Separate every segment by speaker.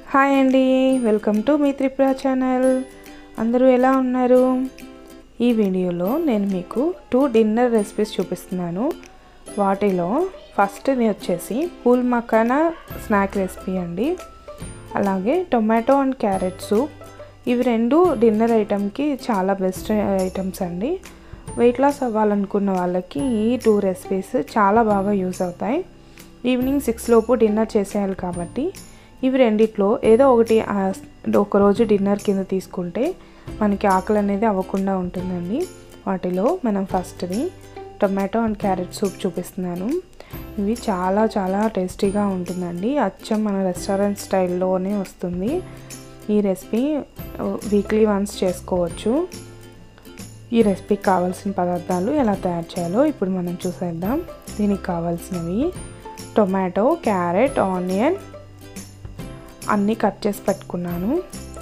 Speaker 1: hi అండి welcome to మీ Tripura channel అందరూ ఎలా ఉన్నారు ఈ వీడియోలో నేను మీకు టూ డిన్నర్ రెసిపీస్ చూపిస్తున్నాను వాటిలో ఫస్ట్ది వచ్చేసి పూల్ మకానా స్నాక్ రెసిపీ అండి అలాగే టొమాటో అండ్ క్యారెట్ సూప్ ఇవి రెండు డిన్నర్ ఐటెంకి చాలా బెస్ట్ ఐటమ్స్ అండి వెయిట్ లాస్ అవ్వాలనుకున్న వాళ్ళకి ఈ టూ రెసిపీస్ చాలా బాగా యూస్ అవుతాయి ఈవినింగ్ సిక్స్ లోపు డిన్నర్ చేసేయాలి కాబట్టి ఇవి రెండిట్లో ఏదో ఒకటి ఒకరోజు డిన్నర్ కింద తీసుకుంటే మనకి ఆకలి అనేది అవ్వకుండా ఉంటుందండి వాటిలో మనం ఫస్ట్ది టొమాటో అండ్ క్యారెట్ సూప్ చూపిస్తున్నాను ఇవి చాలా చాలా టేస్టీగా ఉంటుందండి అచ్చం మన రెస్టారెంట్ స్టైల్లోనే వస్తుంది ఈ రెసిపీ వీక్లీ వన్స్ చేసుకోవచ్చు ఈ రెసిపీకి కావాల్సిన పదార్థాలు ఎలా తయారు చేయాలో ఇప్పుడు మనం చూసేద్దాం దీనికి కావాల్సినవి టొమాటో క్యారెట్ ఆనియన్ అన్నీ కట్ చేసి పెట్టుకున్నాను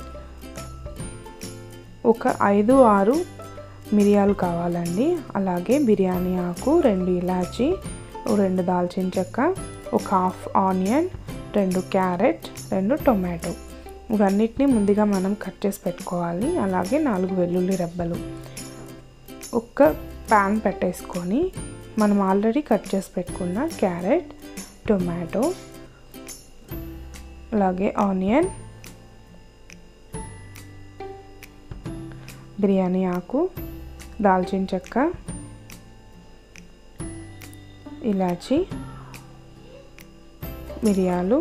Speaker 1: ఒక ఐదు ఆరు మిరియాలు కావాలండి అలాగే బిర్యానీ ఆకు రెండు ఇలాచి రెండు దాల్చిన చెక్క ఒక హాఫ్ ఆనియన్ రెండు క్యారెట్ రెండు టొమాటో ఇవన్నిటిని ముందుగా మనం కట్ చేసి పెట్టుకోవాలి అలాగే నాలుగు వెల్లుల్లి రెబ్బలు ఒక ప్యాన్ పెట్టేసుకొని మనం ఆల్రెడీ కట్ చేసి పెట్టుకున్న క్యారెట్ టొమాటో అలాగే ఆనియన్ బిర్యానీ ఆకు దాల్చిన చెక్క ఇలాచి మిరియాలు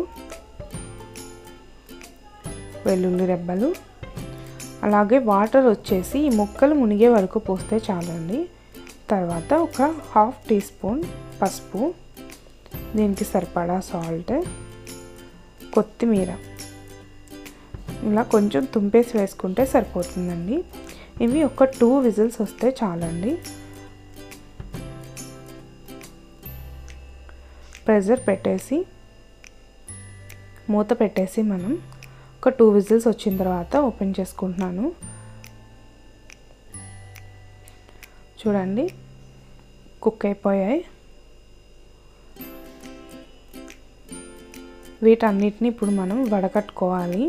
Speaker 1: వెల్లుల్లి రెబ్బలు అలాగే వాటర్ వచ్చేసి ఈ ముక్కలు మునిగే వరకు పోస్తే చాలండి తర్వాత ఒక హాఫ్ టీ స్పూన్ పసుపు దీనికి సరిపడా సాల్ట్ కొత్తిమీర ఇలా కొంచెం తుంపేసి వేసుకుంటే సరిపోతుందండి ఇవి ఒక టూ విజిల్స్ వస్తే చాలండి ప్రెజర్ పెట్టేసి మూత పెట్టేసి మనం ఒక టూ విజిల్స్ వచ్చిన తర్వాత ఓపెన్ చేసుకుంటున్నాను చూడండి కుక్ అయిపోయాయి వీటన్నిటిని ఇప్పుడు మనం వడకట్టుకోవాలి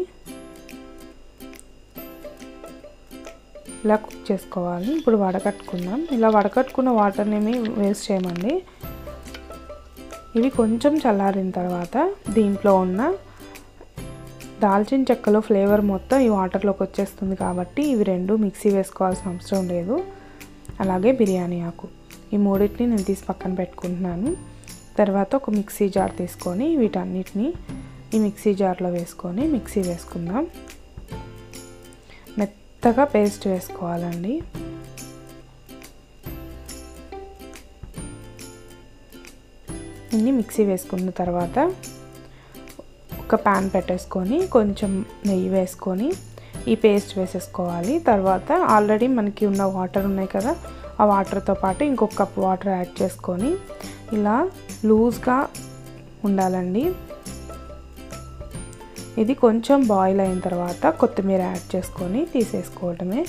Speaker 1: ఇలా కుక్ చేసుకోవాలి ఇప్పుడు వడకట్టుకుందాం ఇలా వడకట్టుకున్న వాటర్ని ఏమి వేస్ట్ చేయమండి ఇవి కొంచెం చల్లారిన తర్వాత దీంట్లో ఉన్న దాల్చిన చెక్కలో ఫ్లేవర్ మొత్తం ఈ వాటర్లోకి వచ్చేస్తుంది కాబట్టి ఇవి రెండు మిక్సీ వేసుకోవాల్సిన అవసరం లేదు అలాగే బిర్యానీ ఆకు ఈ మూడింటిని నేను తీసి పక్కన పెట్టుకుంటున్నాను తర్వాత ఒక మిక్సీ జార్ తీసుకొని వీటన్నిటిని ఈ మిక్సీ జార్లో వేసుకొని మిక్సీ వేసుకుందాం మెత్తగా పేస్ట్ వేసుకోవాలండి ఇన్ని మిక్సీ వేసుకున్న తర్వాత ఒక ప్యాన్ పెట్టేసుకొని కొంచెం నెయ్యి వేసుకొని ఈ పేస్ట్ వేసేసుకోవాలి తర్వాత ఆల్రెడీ మనకి ఉన్న వాటర్ ఉన్నాయి కదా ఆ వాటర్తో పాటు ఇంకొక కప్ వాటర్ యాడ్ చేసుకొని ఇలా లూజ్గా ఉండాలండి ఇది కొంచెం బాయిల్ అయిన తర్వాత కొత్తిమీర యాడ్ చేసుకొని తీసేసుకోవడమే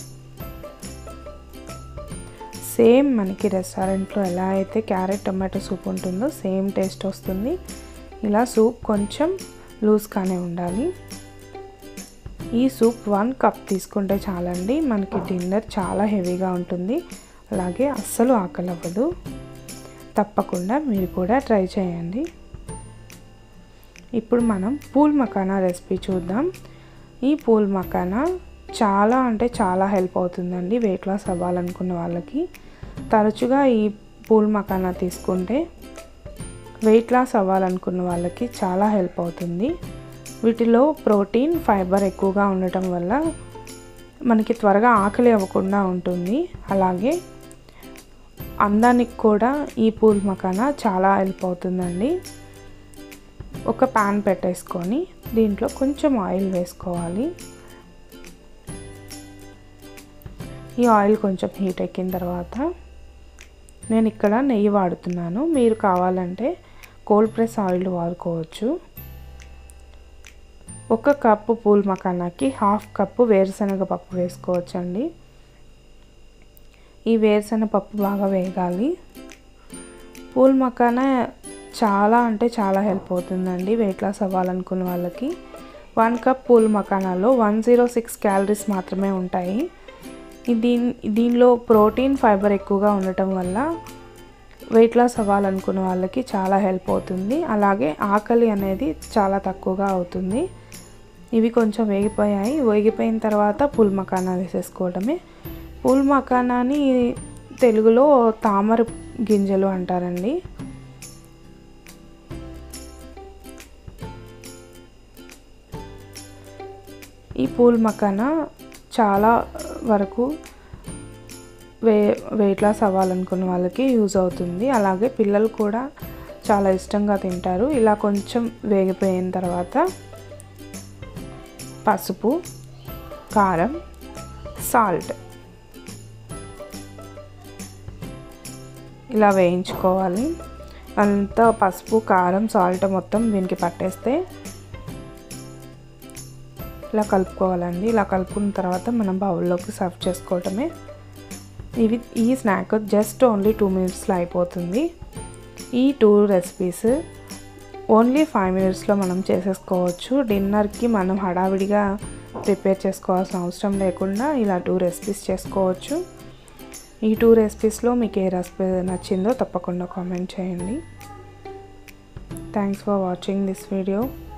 Speaker 1: సేమ్ మనకి రెస్టారెంట్లో ఎలా అయితే క్యారెట్ టమాటో సూప్ ఉంటుందో సేమ్ టేస్ట్ వస్తుంది ఇలా సూప్ కొంచెం లూజ్గానే ఉండాలి ఈ సూప్ వన్ కప్ తీసుకుంటే చాలండి మనకి డిన్నర్ చాలా హెవీగా ఉంటుంది అలాగే అస్సలు ఆకలి అవ్వదు తప్పకుండా మీరు కూడా ట్రై చేయండి ఇప్పుడు మనం పూల్ మకానా రెసిపీ చూద్దాం ఈ పూల్ మకానా చాలా అంటే చాలా హెల్ప్ అవుతుందండి వెయిట్ లాస్ అవ్వాలనుకున్న వాళ్ళకి తరచుగా ఈ పూల్ మకానా తీసుకుంటే వెయిట్ లాస్ అవ్వాలనుకున్న వాళ్ళకి చాలా హెల్ప్ అవుతుంది వీటిలో ప్రోటీన్ ఫైబర్ ఎక్కువగా ఉండటం వల్ల మనకి త్వరగా ఆకలి అవ్వకుండా ఉంటుంది అలాగే అందానికి కూడా ఈ పూల్ మకానా చాలా హెల్ప్ అవుతుందండి ఒక ప్యాన్ పెట్టేసుకొని దీంట్లో కొంచెం ఆయిల్ వేసుకోవాలి ఈ ఆయిల్ కొంచెం హీట్ ఎక్కిన తర్వాత నేను ఇక్కడ నెయ్యి వాడుతున్నాను మీరు కావాలంటే కోల్డ్ ప్రెస్ ఆయిల్ వాడుకోవచ్చు ఒక కప్పు పూల్ మకానాకి హాఫ్ కప్పు వేరుశనగ పప్పు వేసుకోవచ్చండి ఈ వేరుశనగ పప్పు బాగా వేగాలి పూల్ మకానా చాలా అంటే చాలా హెల్ప్ అవుతుందండి వెయిట్ లాస్ అవ్వాలనుకున్న వాళ్ళకి వన్ కప్ పూల్ మకానాలో వన్ జీరో సిక్స్ క్యాలరీస్ మాత్రమే ఉంటాయి దీని దీనిలో ప్రోటీన్ ఫైబర్ ఎక్కువగా ఉండటం వల్ల వెయిట్ లాస్ అవ్వాలనుకున్న వాళ్ళకి చాలా హెల్ప్ అవుతుంది అలాగే ఆకలి అనేది చాలా తక్కువగా అవుతుంది ఇవి కొంచెం వేగిపోయాయి వేగిపోయిన తర్వాత పూల్ మకానా వేసేసుకోవడమే పూల్ మకానాని తెలుగులో తామర గింజలు అంటారండి ఈ పూల్ మకానా చాలా వరకు వే వెయిట్ లాస్ అవ్వాలనుకున్న వాళ్ళకి యూజ్ అవుతుంది అలాగే పిల్లలు కూడా చాలా ఇష్టంగా తింటారు ఇలా కొంచెం వేగిపోయిన తర్వాత పసుపు కారం సాల్ట్ ఇలా వేయించుకోవాలి అంతా పసుపు కారం సాల్ట్ మొత్తం దీనికి పట్టేస్తే ఇలా కలుపుకోవాలండి ఇలా కలుపుకున్న తర్వాత మనం బౌల్లోకి సర్వ్ చేసుకోవటమే ఇవి ఈ స్నాక్ జస్ట్ ఓన్లీ టూ మినిట్స్లో అయిపోతుంది ఈ టూ రెసిపీస్ ఓన్లీ ఫైవ్ మినిట్స్లో మనం చేసేసుకోవచ్చు డిన్నర్కి మనం హడావిడిగా ప్రిపేర్ చేసుకోవాల్సిన అవసరం లేకుండా ఇలా టూ రెసిపీస్ చేసుకోవచ్చు ఈ టూ రెసిపీస్లో మీకు ఏ రెసిపీ నచ్చిందో తప్పకుండా కామెంట్ చేయండి thanks for watching this video